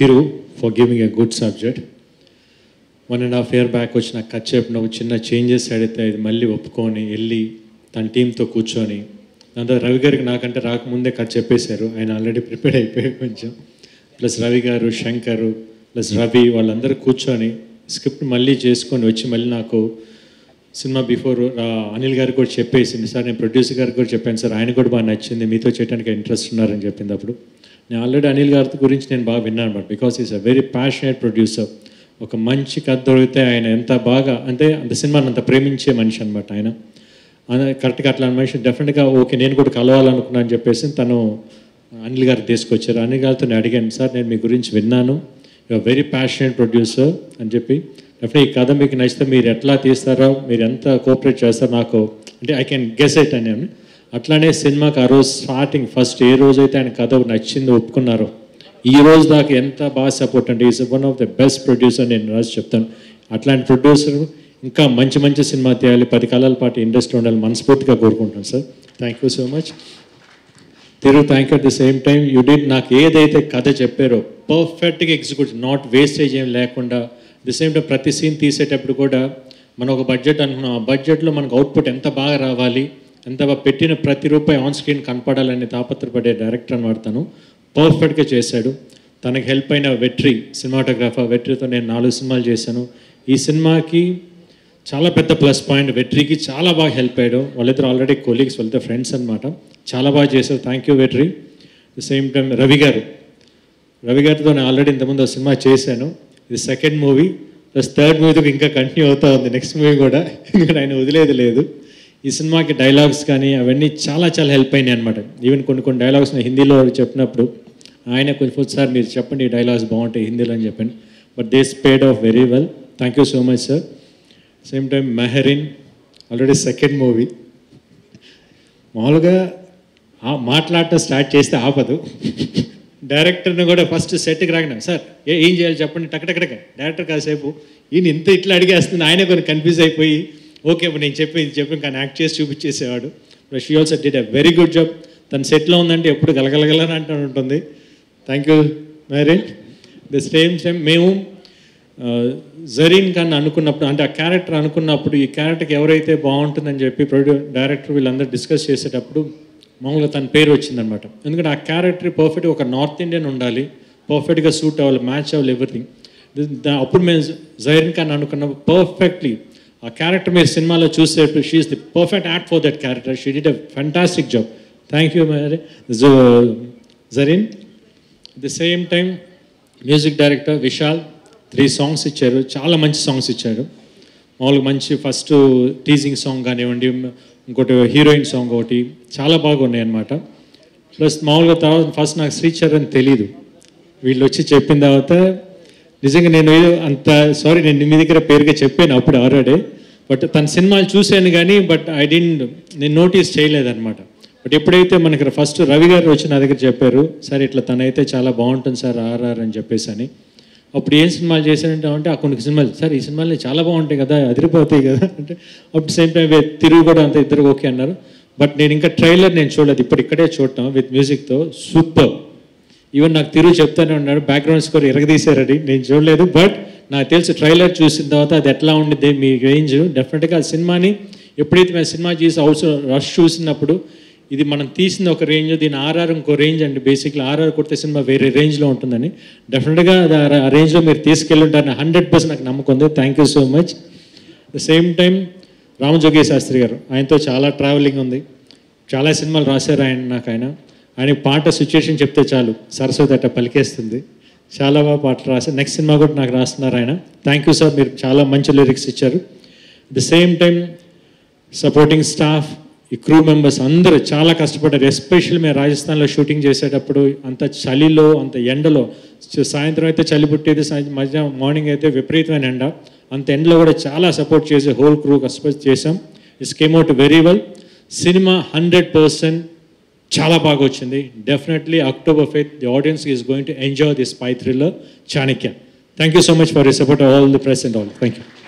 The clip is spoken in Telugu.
Thiru for giving a good subject one and half year back వచ్చి నాకు కట్ చెప్పిన ఒక చిన్న చేంజెస్ అడిగితే ఇది మళ్ళీ ఒప్పుకొని వెళ్ళి తన టీంతో కూర్చొని దాంతో రవి గారికి నాకంటే రాకముందే కట్ చెప్పేశారు ఆయన ఆల్రెడీ ప్రిపేర్ అయిపోయారు కొంచెం ప్లస్ రవి గారు శంకర్ ప్లస్ రవి వాళ్ళందరూ కూర్చొని స్క్రిప్ట్ మళ్ళీ చేసుకొని వచ్చి మళ్ళీ నాకు సినిమా బిఫోర్ అనిల్ గారికి కూడా చెప్పేసింది సార్ నేను ప్రొడ్యూసర్ గారికి కూడా చెప్పాను సార్ ఆయన కూడా బాగా నచ్చింది మీతో చేయడానికి ఇంట్రెస్ట్ ఉన్నారని చెప్పింది అప్పుడు నేను ఆల్రెడీ అనిల్ గారి గురించి నేను బాగా విన్నాను అనమాట because is a very passionate producer ఒక మంచి కథ దొరికితే ఆయన ఎంత బాగా అంటే అంత సినిమాని అంత ప్రేమించే మనిషి అనమాట ఆయన ఆయన కరెక్ట్గా అట్లా మనిషి డెఫినెట్గా ఓకే నేను కూడా కలవాలనుకున్నాను అని చెప్పేసి తను అనిల్ గారు తీసుకొచ్చారు అనిల్ గారితో నేను అడిగాను సార్ నేను మీ గురించి విన్నాను you are very passionate producer అని చెప్పి డెఫినెట్ ఈ కథ మీకు నచ్చితే మీరు ఎట్లా తీస్తారో మీరు ఎంత కోఆపరేట్ చేస్తారో నాకు అంటే ఐ కెన్ గెస్ ఇట్ అని అట్లానే సినిమాకి ఆ రోజు స్టార్టింగ్ ఫస్ట్ ఏ రోజైతే ఆయన కథ నచ్చిందో ఒప్పుకున్నారో ఈ రోజు దాకా ఎంత బాగా సపోర్ట్ అంటే is one of the best producer నేను రాసి చెప్తాను అట్లాంటి ప్రొడ్యూసర్ ఇంకా మంచి మంచి సినిమా తీయాలి పది కాలాల పాటు ఇండస్ట్రీ ఉండాలి మనస్ఫూర్తిగా కోరుకుంటాను sir thank you so much Thiru thank you at the same time you did నాకు ఏదైతే కథ చెప్పారో పర్ఫెక్ట్గా ఎగ్జిక్యూట్ నాట్ వేస్టేజ్ ఏం లేకుండా ది సేమ్ టైం ప్రతి సీన్ తీసేటప్పుడు కూడా మనం ఒక బడ్జెట్ అనుకున్నాం ఆ బడ్జెట్లో మనకు అవుట్పుట్ ఎంత బాగా రావాలి ఎంత బాగా పెట్టిన ప్రతి రూపాయి ఆన్ స్క్రీన్ కనపడాలని తాపత్రపడే డైరెక్టర్ అని వాడతాను పర్ఫెక్ట్గా చేశాడు తనకి హెల్ప్ అయిన వెట్రీ సినిమాటోగ్రాఫర్ వెట్రీతో నేను నాలుగు సినిమాలు చేశాను ఈ సినిమాకి చాలా పెద్ద ప్లస్ పాయింట్ వెట్రీకి చాలా బాగా హెల్ప్ అయ్యాడు వాళ్ళిద్దరు ఆల్రెడీ కొలీగ్స్ వాళ్ళిద్దరు ఫ్రెండ్స్ అనమాట చాలా బాగా చేశారు thank you Vetri the same time Ravi garu Ravi గారితో నేను ఆల్రెడీ ఇంతకుముందు ఒక సినిమా చేశాను ఇది సెకండ్ మూవీ ప్లస్ థర్డ్ మూవీతో ఇంకా కంటిన్యూ అవుతా ఉంది నెక్స్ట్ మూవీ కూడా ఇంకా ఆయన వదిలేదు లేదు ఈ సినిమాకి డైలాగ్స్ కానీ అవన్నీ చాలా చాలా హెల్ప్ అయినాయి అనమాట ఈవెన్ కొన్ని కొన్ని డైలాగ్స్ నేను హిందీలో చెప్పినప్పుడు ఆయన కొంచెం సార్ మీరు చెప్పండి ఈ డైలాగ్స్ బాగుంటాయి హిందీలో అని చెప్పాను but this paid off very well thank you so much sir same time Mehreen already second movie మామూలుగా ఆ మాట్లాడటం స్టార్ట్ చేస్తే ఆపదు డైరెక్టర్ని కూడా ఫస్ట్ సెట్కి రాగిన సార్ ఏ ఏం చేయాలి చెప్పండి టకటకటక డైరెక్టర్ కాసేపు ఈయన ఇంత ఇట్లా అడిగేస్తుంది ఆయన కొన్ని కన్ఫ్యూజ్ అయిపోయి ఓకే ఇప్పుడు నేను చెప్పి ఇది చెప్పి కానీ యాక్ట్ చేసి చూపించేసేవాడు she also did a very good job తన సెట్లో ఉందంటే ఎప్పుడు గలగలగలని అంటూ ఉంటుంది thank you Mehreen the same time మేము జరీన్ ఖాన్ అనుకున్నప్పుడు అంటే ఆ క్యారెక్టర్ అనుకున్నప్పుడు ఈ క్యారెక్టర్కి ఎవరైతే బాగుంటుందని చెప్పి ప్రొడ్యూ డైరెక్టర్ వీళ్ళందరూ డిస్కస్ చేసేటప్పుడు మామూలుగా తన పేరు వచ్చిందనమాట ఎందుకంటే ఆ క్యారెక్టర్ పర్ఫెక్ట్ ఒక నార్త్ ఇండియన్ ఉండాలి పర్ఫెక్ట్గా సూట్ అవ్వాలి మ్యాచ్ అవ్వాలి ఎవ్రీథింగ్ అప్పుడు మేము జైరన్ ఖాన్ అనుకున్నప్పుడు పర్ఫెక్ట్లీ ఆ క్యారెక్టర్ మీరు సినిమాలో చూసేటప్పుడు she's the perfect act for that character she did a fantastic job thank you Zareen the same time music director Vishal three songs ఇచ్చారు చాలా మంచి సాంగ్స్ ఇచ్చారు మామూలుగా మంచి ఫస్ట్ టీజింగ్ సాంగ్ కానివ్వండి ఇంకోటి హీరోయిన్ సాంగ్ ఒకటి చాలా బాగున్నాయి అనమాట ప్లస్ మామూలుగా తర్వాత ఫస్ట్ నాకు శ్రీచరణ్ తెలీదు వీళ్ళు వచ్చి చెప్పిన తర్వాత నిజంగా నేను ఏదో అంత సారీ నేను మీ దగ్గర పేరుగా చెప్పాను అప్పుడు ఆల్రెడీ బట్ తన సినిమాలు చూశాను కానీ బట్ ఐ డింట్ నేను నోటీస్ చేయలేదన్నమాట బట్ ఎప్పుడైతే మనకి ఫస్ట్ రవి గారు వచ్చి నా దగ్గర చెప్పారు సార్ ఇట్లా తనైతే చాలా బాగుంటుంది సార్ ఆర్ఆర్ అని చెప్పేసి అని అప్పుడు ఏం సినిమాలు చేశానంటే అంటే ఆ కొన్ని సినిమాలు సార్ ఈ సినిమాలు చాలా బాగుంటాయి కదా అదిరిపోతాయి కదా అంటే అప్పుడు సేమ్ టైం తిరుగు కూడా అంత ఇద్దరు ఓకే అన్నారు బట్ నేను ఇంకా ట్రైలర్ నేను చూడలేదు ఇప్పుడు ఇక్కడే చూడటం విత్ మ్యూజిక్తో సూపర్ ఈవెన్ నాకు తిరుగు చెప్తానే ఉన్నాడు బ్యాక్గ్రౌండ్ స్కోర్ ఎరగదీశారని నేను చూడలేదు బట్ నాకు తెలుసు ట్రైలర్ చూసిన తర్వాత అది ఎట్లా ఉండిద్ది మీ రేంజ్ డెఫినెట్గా ఆ సినిమాని ఎప్పుడైతే మేము సినిమా చేసి హౌస్ రష్ చూసినప్పుడు ఇది మనం తీసిన ఒక రేంజ్ దీని ఆర్ఆర్ ఇంకో రేంజ్ అండి బేసిక్లీ ఆర్ఆర్ కొడితే సినిమా వేరే రేంజ్లో ఉంటుందని డెఫినెట్గా అది ఆ రేంజ్లో మీరు తీసుకెళ్ళి ఉంటారని హండ్రెడ్ పర్సెంట్ నాకు నమ్మకం ఉంది thank you so much the same time Ramajogi Sastry garu ఆయనతో చాలా ట్రావెలింగ్ ఉంది చాలా సినిమాలు రాశారు ఆయన నాకు ఆయన ఆయన పాట సిచ్యుయేషన్ చెప్తే చాలు సరస్వతి అట్ట పలికేస్తుంది చాలా బాగా పాటలు రాశారు నెక్స్ట్ సినిమా కూడా నాకు రాస్తున్నారు ఆయన థ్యాంక్ యూ సార్ మీరు చాలా మంచి లిరిక్స్ ఇచ్చారు the same time supporting staff ఈ క్రూ మెంబర్స్ అందరూ చాలా కష్టపడ్డారు ఎస్పెషల్లీ మేము రాజస్థాన్లో షూటింగ్ చేసేటప్పుడు అంత చలిలో అంత ఎండలో సాయంత్రం అయితే చలి పుట్టేది సాయంత్రం మధ్యాహ్నం మార్నింగ్ అయితే విపరీతమైన ఎండ అంత ఎండలో కూడా చాలా సపోర్ట్ చేసి హోల్ క్రూ కష్టపడి చేసాం it's came out very well సినిమా హండ్రెడ్ పర్సెంట్ చాలా బాగా వచ్చింది definitely October faith the audience is going to enjoy this spy thriller Chanakya thank you so much for you support all the press and all thank you